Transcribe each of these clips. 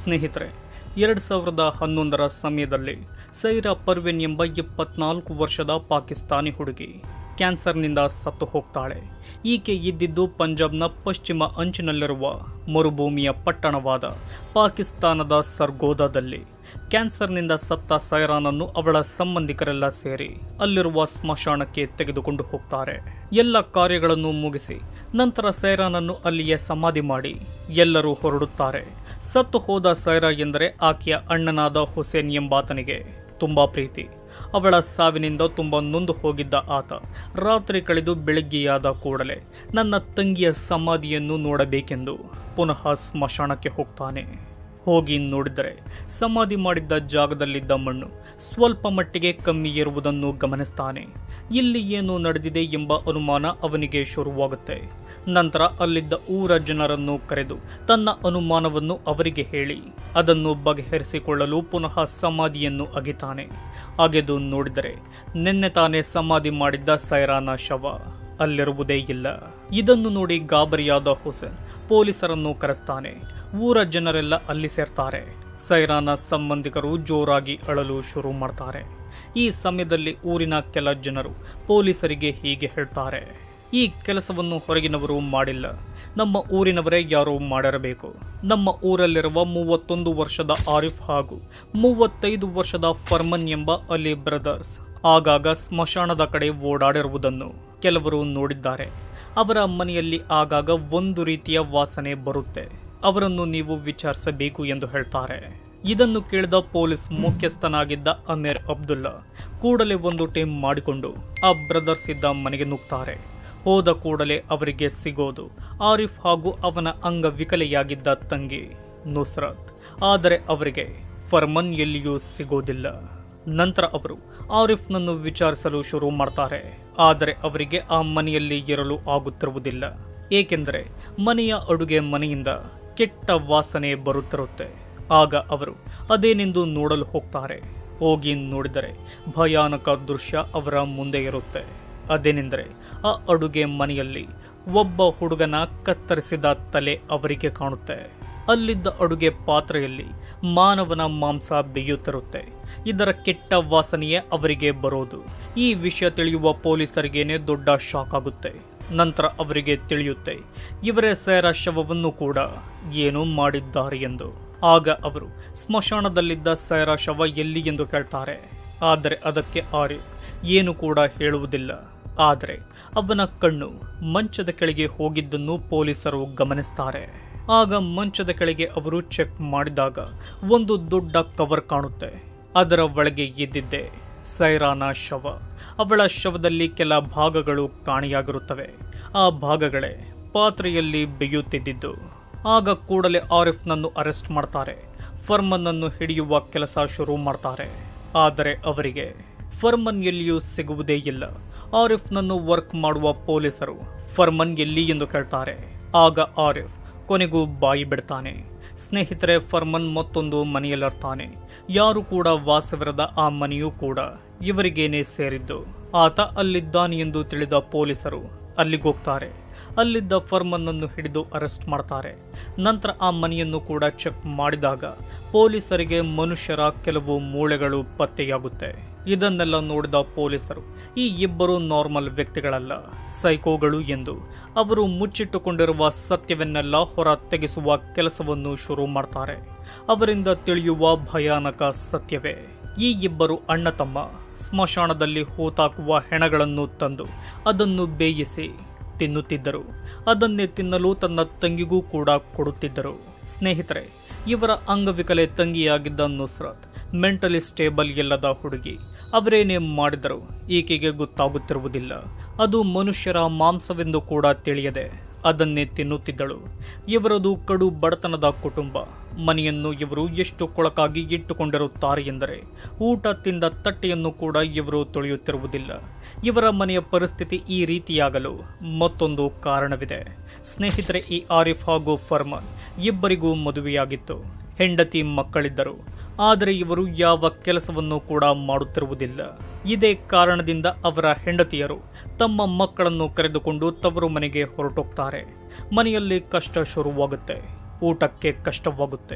ಸ್ನೇಹಿತರೆ ಎರಡು ಸಾವಿರದ ಹನ್ನೊಂದರ ಸಮಯದಲ್ಲಿ ಸೈರಾ ಪರ್ವಿನ್ ಎಂಬ ಇಪ್ಪತ್ನಾಲ್ಕು ವರ್ಷದ ಪಾಕಿಸ್ತಾನಿ ಹುಡುಗಿ ಕ್ಯಾನ್ಸರ್ನಿಂದ ಸತ್ತು ಹೋಗ್ತಾಳೆ ಈಕೆ ಇದ್ದಿದ್ದು ಪಂಜಾಬ್ನ ಪಶ್ಚಿಮ ಅಂಚಿನಲ್ಲಿರುವ ಮರುಭೂಮಿಯ ಪಟ್ಟಣವಾದ ಪಾಕಿಸ್ತಾನದ ಸರ್ಗೋದಾದಲ್ಲಿ ಕ್ಯಾನ್ಸರ್ನಿಂದ ಸತ್ತ ಸೈರಾನನ್ನು ಅವಳ ಸಂಬಂಧಿಕರೆಲ್ಲ ಸೇರಿ ಅಲ್ಲಿರುವ ಸ್ಮಶಾನಕ್ಕೆ ತೆಗೆದುಕೊಂಡು ಹೋಗ್ತಾರೆ ಎಲ್ಲ ಕಾರ್ಯಗಳನ್ನು ಮುಗಿಸಿ ನಂತರ ಸೈರಾನನ್ನು ಅಲ್ಲಿಯೇ ಸಮಾಧಿ ಮಾಡಿ ಎಲ್ಲರೂ ಹೊರಡುತ್ತಾರೆ ಸತ್ತು ಹೋದ ಸೈರಾ ಎಂದರೆ ಆಕೆಯ ಅಣ್ಣನಾದ ಹುಸೇನ್ ಎಂಬಾತನಿಗೆ ತುಂಬಾ ಪ್ರೀತಿ ಅವಳ ಸಾವಿನಿಂದ ತುಂಬ ನೊಂದು ಹೋಗಿದ್ದ ಆತ ರಾತ್ರಿ ಕಳೆದು ಬೆಳಗ್ಗೆಯಾದ ಕೂಡಲೇ ನನ್ನ ತಂಗಿಯ ಸಮಾಧಿಯನ್ನು ನೋಡಬೇಕೆಂದು ಪುನಃ ಸ್ಮಶಾನಕ್ಕೆ ಹೋಗ್ತಾನೆ ಹೋಗಿ ನೋಡಿದರೆ ಸಮಾಧಿ ಮಾಡಿದ್ದ ಜಾಗದಲ್ಲಿದ್ದ ಮಣ್ಣು ಸ್ವಲ್ಪ ಮಟ್ಟಿಗೆ ಕಮ್ಮಿ ಇರುವುದನ್ನು ಗಮನಿಸ್ತಾನೆ ಇಲ್ಲಿ ಏನು ನಡೆದಿದೆ ಎಂಬ ಅನುಮಾನ ಅವನಿಗೆ ಶುರುವಾಗುತ್ತೆ ನಂತರ ಅಲ್ಲಿದ್ದ ಊರ ಜನರನ್ನು ಕರೆದು ತನ್ನ ಅನುಮಾನವನ್ನು ಅವರಿಗೆ ಹೇಳಿ ಅದನ್ನು ಬಗೆಹರಿಸಿಕೊಳ್ಳಲು ಪುನಃ ಸಮಾಧಿಯನ್ನು ಅಗಿತಾನೆ ಅಗೆದು ನೋಡಿದರೆ ನಿನ್ನೆ ತಾನೇ ಸಮಾಧಿ ಮಾಡಿದ್ದ ಸೈರಾನ ಶವ ಅಲ್ಲಿರುವುದೇ ಇಲ್ಲ ಇದನ್ನು ನೋಡಿ ಗಾಬರಿಯಾದ ಹುಸೇನ್ ಪೊಲೀಸರನ್ನು ಕರೆಸ್ತಾನೆ ಊರ ಜನರೆಲ್ಲ ಅಲ್ಲಿ ಸೇರ್ತಾರೆ ಸೈರಾನ ಸಂಬಂಧಿಕರು ಜೋರಾಗಿ ಅಳಲು ಶುರು ಮಾಡ್ತಾರೆ ಈ ಸಮಯದಲ್ಲಿ ಊರಿನ ಕೆಲ ಜನರು ಪೊಲೀಸರಿಗೆ ಹೀಗೆ ಹೇಳ್ತಾರೆ ಈ ಕೆಲಸವನ್ನು ಹೊರಗಿನವರು ಮಾಡಿಲ್ಲ ನಮ್ಮ ಊರಿನವರೇ ಯಾರೋ ಮಾಡಿರಬೇಕು ನಮ್ಮ ಊರಲ್ಲಿರುವ ಮೂವತ್ತೊಂದು ವರ್ಷದ ಆರಿಫ್ ಹಾಗೂ ಮೂವತ್ತೈದು ವರ್ಷದ ಫರ್ಮನ್ ಎಂಬ ಅಲಿ ಬ್ರದರ್ಸ್ ಆಗಾಗ ಸ್ಮಶಾನದ ಕಡೆ ಓಡಾಡಿರುವುದನ್ನು ಕೆಲವರು ನೋಡಿದ್ದಾರೆ ಅವರ ಮನೆಯಲ್ಲಿ ಆಗಾಗ ಒಂದು ರೀತಿಯ ವಾಸನೆ ಬರುತ್ತೆ ಅವರನ್ನು ನೀವು ವಿಚಾರಿಸಬೇಕು ಎಂದು ಹೇಳ್ತಾರೆ ಇದನ್ನು ಕೇಳಿದ ಪೊಲೀಸ್ ಮುಖ್ಯಸ್ಥನಾಗಿದ್ದ ಅಮೀರ್ ಅಬ್ದುಲ್ಲಾ ಕೂಡಲೇ ಒಂದು ಟೀಮ್ ಮಾಡಿಕೊಂಡು ಆ ಬ್ರದರ್ಸ್ ಇದ್ದ ಮನೆಗೆ ನುಗ್ತಾರೆ ಹೋದ ಕೂಡಲೇ ಅವರಿಗೆ ಸಿಗೋದು ಆರಿಫ್ ಹಾಗೂ ಅವನ ಅಂಗವಿಕಲೆಯಾಗಿದ್ದ ತಂಗಿ ನುಸ್ರತ್ ಆದರೆ ಅವರಿಗೆ ಫರ್ಮನ್ ಎಲ್ಲಿಯೂ ಸಿಗೋದಿಲ್ಲ ನಂತರ ಅವರು ಆರಿಫ್ನನ್ನು ವಿಚಾರಿಸಲು ಶುರು ಮಾಡ್ತಾರೆ ಆದರೆ ಅವರಿಗೆ ಆ ಮನೆಯಲ್ಲಿ ಇರಲು ಆಗುತ್ತಿರುವುದಿಲ್ಲ ಏಕೆಂದರೆ ಮನೆಯ ಅಡುಗೆ ಮನೆಯಿಂದ ಕೆಟ್ಟ ವಾಸನೆ ಬರುತ್ತಿರುತ್ತೆ ಆಗ ಅವರು ಅದೇನೆಂದು ನೋಡಲು ಹೋಗ್ತಾರೆ ಹೋಗಿ ನೋಡಿದರೆ ಭಯಾನಕ ದೃಶ್ಯ ಅವರ ಮುಂದೆ ಇರುತ್ತೆ ಅದೇನೆಂದರೆ ಆ ಅಡುಗೆ ಮನೆಯಲ್ಲಿ ಒಬ್ಬ ಹುಡುಗನ ಕತ್ತರಿಸಿದ ತಲೆ ಅವರಿಗೆ ಕಾಣುತ್ತೆ ಅಲ್ಲಿದ್ದ ಅಡುಗೆ ಪಾತ್ರೆಯಲ್ಲಿ ಮಾನವನ ಮಾಂಸ ಬೇಯುತ್ತಿರುತ್ತೆ ಇದರ ಕೆಟ್ಟ ವಾಸನೆಯೇ ಅವರಿಗೆ ಬರೋದು ಈ ವಿಷಯ ತಿಳಿಯುವ ಪೊಲೀಸರಿಗೇನೆ ದೊಡ್ಡ ಶಾಕ್ ಆಗುತ್ತೆ ನಂತರ ಅವರಿಗೆ ತಿಳಿಯುತ್ತೆ ಇವರೇ ಸೈರ ಶವವನ್ನು ಕೂಡ ಏನೋ ಮಾಡಿದ್ದಾರೆ ಎಂದು ಆಗ ಅವರು ಸ್ಮಶಾನದಲ್ಲಿದ್ದ ಸೈರ ಶವ ಎಲ್ಲಿ ಎಂದು ಕೇಳ್ತಾರೆ ಆದರೆ ಅದಕ್ಕೆ ಆರಿಫ್ ಏನು ಕೂಡ ಹೇಳುವುದಿಲ್ಲ ಆದರೆ ಅವನ ಕಣ್ಣು ಮಂಚದ ಕೆಳಗೆ ಹೋಗಿದ್ದನ್ನು ಪೊಲೀಸರು ಗಮನಿಸ್ತಾರೆ ಆಗ ಮಂಚದ ಕೆಳಗೆ ಅವರು ಚೆಕ್ ಮಾಡಿದಾಗ ಒಂದು ದೊಡ್ಡ ಕವರ್ ಕಾಣುತ್ತೆ ಅದರ ಒಳಗೆ ಇದ್ದಿದ್ದೆ ಸೈರಾನ ಶವ ಅವಳ ಶವದಲ್ಲಿ ಕೆಲ ಭಾಗಗಳು ಕಾಣೆಯಾಗಿರುತ್ತವೆ ಆ ಭಾಗಗಳೇ ಪಾತ್ರೆಯಲ್ಲಿ ಬೇಯುತ್ತಿದ್ದಿದ್ದು ಆಗ ಕೂಡಲೇ ಆರಿಫ್ನನ್ನು ಅರೆಸ್ಟ್ ಮಾಡ್ತಾರೆ ಫರ್ಮನ್ನನ್ನು ಹಿಡಿಯುವ ಕೆಲಸ ಶುರು ಮಾಡ್ತಾರೆ ಆದರೆ ಅವರಿಗೆ ಫರ್ಮನ್ ಎಲ್ಲಿಯೂ ಸಿಗುವುದೇ ಇಲ್ಲ ಆರಿಫ್ನನ್ನು ವರ್ಕ್ ಮಾಡುವ ಪೊಲೀಸರು ಫರ್ಮನ್ ಎಲ್ಲಿ ಎಂದು ಕೇಳ್ತಾರೆ ಆಗ ಆರಿಫ್ ಕೊನೆಗೂ ಬಾಯಿ ಬಿಡ್ತಾನೆ ಸ್ನೇಹಿತರೆ ಫರ್ಮನ್ ಮತ್ತೊಂದು ಮನೆಯಲ್ಲಿರ್ತಾನೆ ಯಾರು ಕೂಡ ವಾಸವಿರದ ಆ ಮನೆಯೂ ಕೂಡ ಇವರಿಗೇನೆ ಸೇರಿದ್ದು ಆತ ಅಲ್ಲಿದ್ದಾನೆ ಎಂದು ತಿಳಿದ ಪೊಲೀಸರು ಅಲ್ಲಿಗೋಗ್ತಾರೆ ಅಲ್ಲಿದ್ದ ಫರ್ಮನ್ನನ್ನು ಹಿಡಿದು ಅರೆಸ್ಟ್ ಮಾಡ್ತಾರೆ ನಂತರ ಆ ಮನೆಯನ್ನು ಕೂಡ ಚೆಕ್ ಮಾಡಿದಾಗ ಪೊಲೀಸರಿಗೆ ಮನುಷ್ಯರ ಕೆಲವು ಮೂಳೆಗಳು ಪತ್ತೆಯಾಗುತ್ತೆ ಇದನ್ನೆಲ್ಲ ನೋಡಿದ ಪೊಲೀಸರು ಈ ಇಬ್ಬರು ನಾರ್ಮಲ್ ವ್ಯಕ್ತಿಗಳಲ್ಲ ಸೈಕೋಗಳು ಎಂದು ಅವರು ಮುಚ್ಚಿಟ್ಟುಕೊಂಡಿರುವ ಸತ್ಯವನ್ನೆಲ್ಲ ಹೊರ ತೆಗೆಸುವ ಕೆಲಸವನ್ನು ಶುರು ಮಾಡ್ತಾರೆ ಅವರಿಂದ ತಿಳಿಯುವ ಭಯಾನಕ ಸತ್ಯವೇ ಈ ಇಬ್ಬರು ಅಣ್ಣ ತಮ್ಮ ಸ್ಮಶಾನದಲ್ಲಿ ಹೂತಾಕುವ ಹೆಣಗಳನ್ನು ತಂದು ಅದನ್ನು ಬೇಯಿಸಿ ತಿನ್ನುತ್ತಿದ್ದರು ಅದನ್ನೇ ತಿನ್ನಲು ತನ್ನ ತಂಗಿಗೂ ಕೂಡ ಕೊಡುತ್ತಿದ್ದರು ಸ್ನೇಹಿತರೆ ಇವರ ಅಂಗವಿಕಲೆ ತಂಗಿಯಾಗಿದ್ದ ನುಸ್ರತ್ ಮೆಂಟಲಿ ಸ್ಟೇಬಲ್ ಇಲ್ಲದ ಹುಡುಗಿ ಅವರೇನೇ ಮಾಡಿದರು ಈಕೆಗೆ ಗೊತ್ತಾಗುತ್ತಿರುವುದಿಲ್ಲ ಅದು ಮನುಷ್ಯರ ಮಾಂಸವೆಂದು ಕೂಡ ತಿಳಿಯದೆ ಅದನ್ನೇ ತಿನ್ನುತ್ತಿದ್ದಳು ಇವರದು ಕಡು ಬಡತನದ ಕುಟುಂಬ ಮನೆಯನ್ನು ಇವರು ಎಷ್ಟು ಕೊಳಕಾಗಿ ಇಟ್ಟುಕೊಂಡಿರುತ್ತಾರೆ ಎಂದರೆ ಊಟ ತಿಂದ ತಟ್ಟೆಯನ್ನು ಕೂಡ ಇವರು ತೊಳೆಯುತ್ತಿರುವುದಿಲ್ಲ ಇವರ ಮನೆಯ ಪರಿಸ್ಥಿತಿ ಈ ರೀತಿಯಾಗಲು ಮತ್ತೊಂದು ಕಾರಣವಿದೆ ಸ್ನೇಹಿತರೆ ಈ ಆರಿಫ್ ಹಾಗೂ ಫರ್ಮಾನ್ ಇಬ್ಬರಿಗೂ ಮದುವೆಯಾಗಿತ್ತು ಹೆಂಡತಿ ಮಕ್ಕಳಿದ್ದರು ಆದರೆ ಇವರು ಯಾವ ಕೆಲಸವನ್ನು ಕೂಡ ಮಾಡುತ್ತಿರುವುದಿಲ್ಲ ಇದೇ ಕಾರಣದಿಂದ ಅವರ ಹೆಂಡತಿಯರು ತಮ್ಮ ಮಕ್ಕಳನ್ನು ಕರೆದುಕೊಂಡು ತವರು ಮನೆಗೆ ಹೊರಟೋಗ್ತಾರೆ ಮನೆಯಲ್ಲಿ ಕಷ್ಟ ಶುರುವಾಗುತ್ತೆ ಊಟಕ್ಕೆ ಕಷ್ಟವಾಗುತ್ತೆ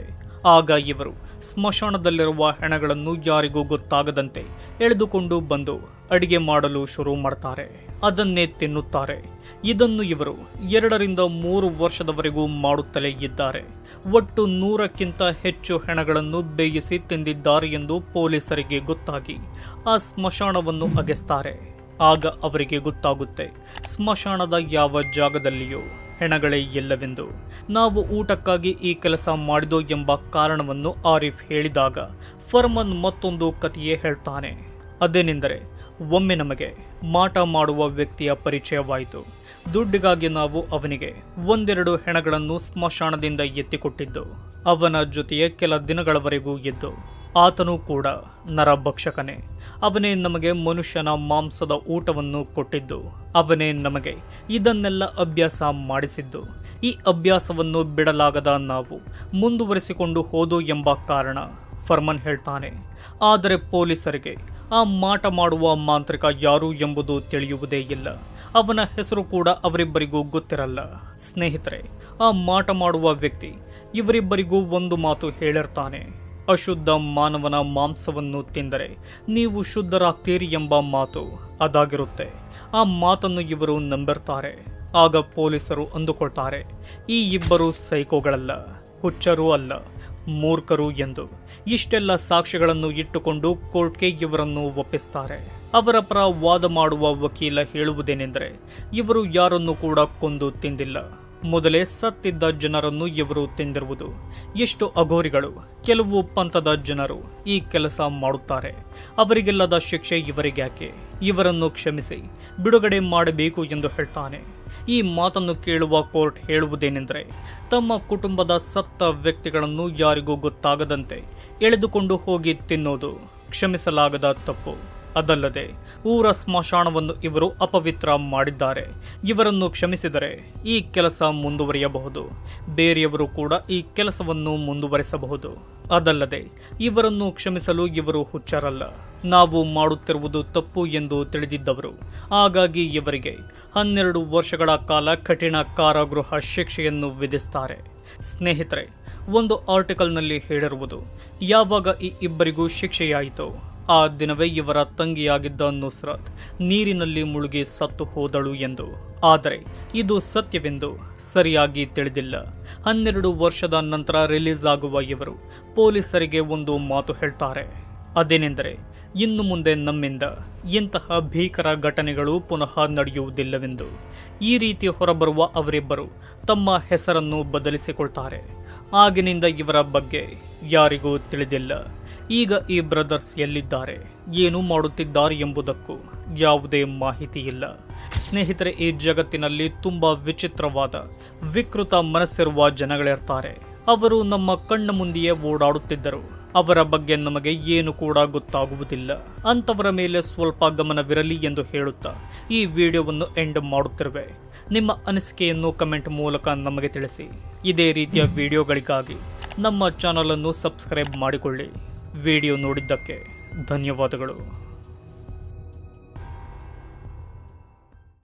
ಆಗ ಇವರು ಸ್ಮಶಾನದಲ್ಲಿರುವ ಹೆಣಗಳನ್ನು ಯಾರಿಗೂ ಗೊತ್ತಾಗದಂತೆ ಎಳೆದುಕೊಂಡು ಬಂದು ಅಡಿಗೆ ಮಾಡಲು ಶುರು ಮಾಡ್ತಾರೆ ಅದನ್ನೇ ತಿನ್ನುತ್ತಾರೆ ಇದನ್ನು ಇವರು ಎರಡರಿಂದ ಮೂರು ವರ್ಷದವರೆಗೂ ಮಾಡುತ್ತಲೇ ಇದ್ದಾರೆ ಒಟ್ಟು ನೂರಕ್ಕಿಂತ ಹೆಚ್ಚು ಹೆಣಗಳನ್ನು ಬೇಯಿಸಿ ತಿಂದಿದ್ದಾರೆ ಎಂದು ಪೊಲೀಸರಿಗೆ ಗೊತ್ತಾಗಿ ಆ ಸ್ಮಶಾನವನ್ನು ಅಗೆಸ್ತಾರೆ ಆಗ ಅವರಿಗೆ ಗೊತ್ತಾಗುತ್ತೆ ಸ್ಮಶಾನದ ಯಾವ ಜಾಗದಲ್ಲಿಯೂ ಹೆಣಗಳೇ ಇಲ್ಲವೆಂದು ನಾವು ಊಟಕ್ಕಾಗಿ ಈ ಕೆಲಸ ಮಾಡಿದೋ ಎಂಬ ಕಾರಣವನ್ನು ಆರಿಫ್ ಹೇಳಿದಾಗ ಫರ್ಮನ್ ಮತ್ತೊಂದು ಕಥೆಯೇ ಹೇಳ್ತಾನೆ ಅದೇನೆಂದರೆ ಒಮ್ಮೆ ನಮಗೆ ಮಾಟ ಮಾಡುವ ವ್ಯಕ್ತಿಯ ಪರಿಚಯವಾಯಿತು ದುಡ್ಡಿಗಾಗಿ ನಾವು ಅವನಿಗೆ ಒಂದೆರಡು ಹೆಣಗಳನ್ನು ಸ್ಮಶಾನದಿಂದ ಎತ್ತಿಕೊಟ್ಟಿದ್ದು ಅವನ ಜೊತೆಯೇ ಕೆಲ ದಿನಗಳವರೆಗೂ ಇದ್ದು ಆತನೂ ಕೂಡ ನರಭಕ್ಷಕನೇ ಅವನೇ ನಮಗೆ ಮನುಷ್ಯನ ಮಾಂಸದ ಊಟವನ್ನು ಕೊಟ್ಟಿದ್ದು ಅವನೇ ನಮಗೆ ಇದನ್ನೆಲ್ಲ ಅಭ್ಯಾಸ ಮಾಡಿಸಿದ್ದು ಈ ಅಭ್ಯಾಸವನ್ನು ಬಿಡಲಾಗದ ನಾವು ಮುಂದುವರಿಸಿಕೊಂಡು ಹೋದು ಎಂಬ ಕಾರಣ ಫರ್ಮನ್ ಹೇಳ್ತಾನೆ ಆದರೆ ಪೊಲೀಸರಿಗೆ ಆ ಮಾಟ ಮಾಡುವ ಮಾಂತ್ರಿಕ ಯಾರು ಎಂಬುದು ತಿಳಿಯುವುದೇ ಇಲ್ಲ ಅವನ ಹೆಸರು ಕೂಡ ಅವರಿಬ್ಬರಿಗೂ ಗೊತ್ತಿರಲ್ಲ ಸ್ನೇಹಿತರೆ ಆ ಮಾಟ ಮಾಡುವ ವ್ಯಕ್ತಿ ಇವರಿಬ್ಬರಿಗೂ ಒಂದು ಮಾತು ಹೇಳಿರ್ತಾನೆ ಅಶುದ್ಧ ಮಾನವನ ಮಾಂಸವನ್ನು ತಿಂದರೆ ನೀವು ಶುದ್ಧರಾಗ್ತೀರಿ ಎಂಬ ಮಾತು ಅದಾಗಿರುತ್ತೆ ಆ ಮಾತನ್ನು ಇವರು ನಂಬಿರ್ತಾರೆ ಆಗ ಪೊಲೀಸರು ಅಂದುಕೊಳ್ತಾರೆ ಈ ಇಬ್ಬರು ಸೈಕೋಗಳಲ್ಲ ಹುಚ್ಚರೂ ಅಲ್ಲ ಮೂರ್ಖರು ಎಂದು ಇಷ್ಟೆಲ್ಲ ಸಾಕ್ಷ್ಯಗಳನ್ನು ಇಟ್ಟುಕೊಂಡು ಕೋರ್ಟ್ಗೆ ಇವರನ್ನು ಒಪ್ಪಿಸ್ತಾರೆ ಅವರ ಪರ ವಾದ ಮಾಡುವ ವಕೀಲ ಹೇಳುವುದೇನೆಂದರೆ ಇವರು ಯಾರನ್ನು ಕೂಡ ಕೊಂದು ತಿಂದಿಲ್ಲ ಮೊದಲೇ ಸತ್ತಿದ್ದ ಜನರನ್ನು ಇವರು ತಿಂದಿರುವುದು ಎಷ್ಟು ಅಘೋರಿಗಳು ಕೆಲವು ಪಂಥದ ಜನರು ಈ ಕೆಲಸ ಮಾಡುತ್ತಾರೆ ಅವರಿಗೆಲ್ಲದ ಶಿಕ್ಷೆ ಇವರಿಗ್ಯಾಕೆ ಇವರನ್ನು ಕ್ಷಮಿಸಿ ಬಿಡುಗಡೆ ಮಾಡಬೇಕು ಎಂದು ಹೇಳ್ತಾನೆ ಈ ಮಾತನ್ನು ಕೇಳುವ ಕೋರ್ಟ್ ಹೇಳುವುದೇನೆಂದರೆ ತಮ್ಮ ಕುಟುಂಬದ ಸತ್ತ ವ್ಯಕ್ತಿಗಳನ್ನು ಯಾರಿಗೂ ಗೊತ್ತಾಗದಂತೆ ಎಳೆದುಕೊಂಡು ಹೋಗಿ ತಿನ್ನೋದು ಕ್ಷಮಿಸಲಾಗದ ತಪ್ಪು ಅದಲ್ಲದೆ ಊರ ಸ್ಮಶಾನವನ್ನು ಇವರು ಅಪವಿತ್ರ ಮಾಡಿದ್ದಾರೆ ಇವರನ್ನು ಕ್ಷಮಿಸಿದರೆ ಈ ಕೆಲಸ ಮುಂದುವರಿಯಬಹುದು ಬೇರೆಯವರು ಕೂಡ ಈ ಕೆಲಸವನ್ನು ಮುಂದುವರಿಸಬಹುದು ಅದಲ್ಲದೆ ಇವರನ್ನು ಕ್ಷಮಿಸಲು ಇವರು ಹುಚ್ಚರಲ್ಲ ನಾವು ಮಾಡುತ್ತಿರುವುದು ತಪ್ಪು ಎಂದು ತಿಳಿದಿದ್ದವರು ಹಾಗಾಗಿ ಇವರಿಗೆ ಹನ್ನೆರಡು ವರ್ಷಗಳ ಕಾಲ ಕಠಿಣ ಕಾರಾಗೃಹ ಶಿಕ್ಷೆಯನ್ನು ವಿಧಿಸ್ತಾರೆ ಸ್ನೇಹಿತರೆ ಒಂದು ಆರ್ಟಿಕಲ್ನಲ್ಲಿ ಹೇಳಿರುವುದು ಯಾವಾಗ ಈ ಇಬ್ಬರಿಗೂ ಶಿಕ್ಷೆಯಾಯಿತೋ ಆ ದಿನವೇ ಇವರ ತಂಗಿಯಾಗಿದ್ದ ನುಸ್ರತ್ ನೀರಿನಲ್ಲಿ ಮುಳುಗಿ ಸತ್ತು ಹೋದಳು ಎಂದು ಆದರೆ ಇದು ಸತ್ಯವೆಂದು ಸರಿಯಾಗಿ ತಿಳಿದಿಲ್ಲ ಹನ್ನೆರಡು ವರ್ಷದ ನಂತರ ರಿಲೀಸ್ ಆಗುವ ಇವರು ಪೊಲೀಸರಿಗೆ ಒಂದು ಮಾತು ಹೇಳ್ತಾರೆ ಅದೇನೆಂದರೆ ಇನ್ನು ಮುಂದೆ ನಮ್ಮಿಂದ ಇಂತಹ ಭೀಕರ ಘಟನೆಗಳು ಪುನಃ ನಡೆಯುವುದಿಲ್ಲವೆಂದು ಈ ರೀತಿ ಹೊರಬರುವ ಅವರಿಬ್ಬರು ತಮ್ಮ ಹೆಸರನ್ನು ಬದಲಿಸಿಕೊಳ್ತಾರೆ ಆಗಿನಿಂದ ಇವರ ಬಗ್ಗೆ ಯಾರಿಗೂ ತಿಳಿದಿಲ್ಲ ಈಗ ಈ ಬ್ರದರ್ಸ್ ಎಲ್ಲಿದ್ದಾರೆ ಏನು ಮಾಡುತ್ತಿದ್ದಾರೆ ಎಂಬುದಕ್ಕೂ ಯಾವುದೇ ಮಾಹಿತಿ ಇಲ್ಲ ಸ್ನೇಹಿತರೆ ಈ ಜಗತ್ತಿನಲ್ಲಿ ತುಂಬಾ ವಿಚಿತ್ರವಾದ ವಿಕೃತ ಮನಸ್ಸಿರುವ ಜನಗಳಿರ್ತಾರೆ ಅವರು ನಮ್ಮ ಕಣ್ಣ ಮುಂದೆಯೇ ಓಡಾಡುತ್ತಿದ್ದರು ಅವರ ಬಗ್ಗೆ ನಮಗೆ ಏನು ಕೂಡ ಗೊತ್ತಾಗುವುದಿಲ್ಲ ಅಂತವರ ಮೇಲೆ ಸ್ವಲ್ಪ ಗಮನವಿರಲಿ ಎಂದು ಹೇಳುತ್ತಾ ಈ ವಿಡಿಯೋವನ್ನು ಎಂಡ್ ಮಾಡುತ್ತಿರುವೆ ನಿಮ್ಮ ಅನಿಸಿಕೆಯನ್ನು ಕಮೆಂಟ್ ಮೂಲಕ ನಮಗೆ ತಿಳಿಸಿ ಇದೇ ರೀತಿಯ ವಿಡಿಯೋಗಳಿಗಾಗಿ ನಮ್ಮ ಚಾನಲನ್ನು ಸಬ್ಸ್ಕ್ರೈಬ್ ಮಾಡಿಕೊಳ್ಳಿ ವಿಡಿಯೋ ನೋಡಿದ್ದಕ್ಕೆ ಧನ್ಯವಾದಗಳು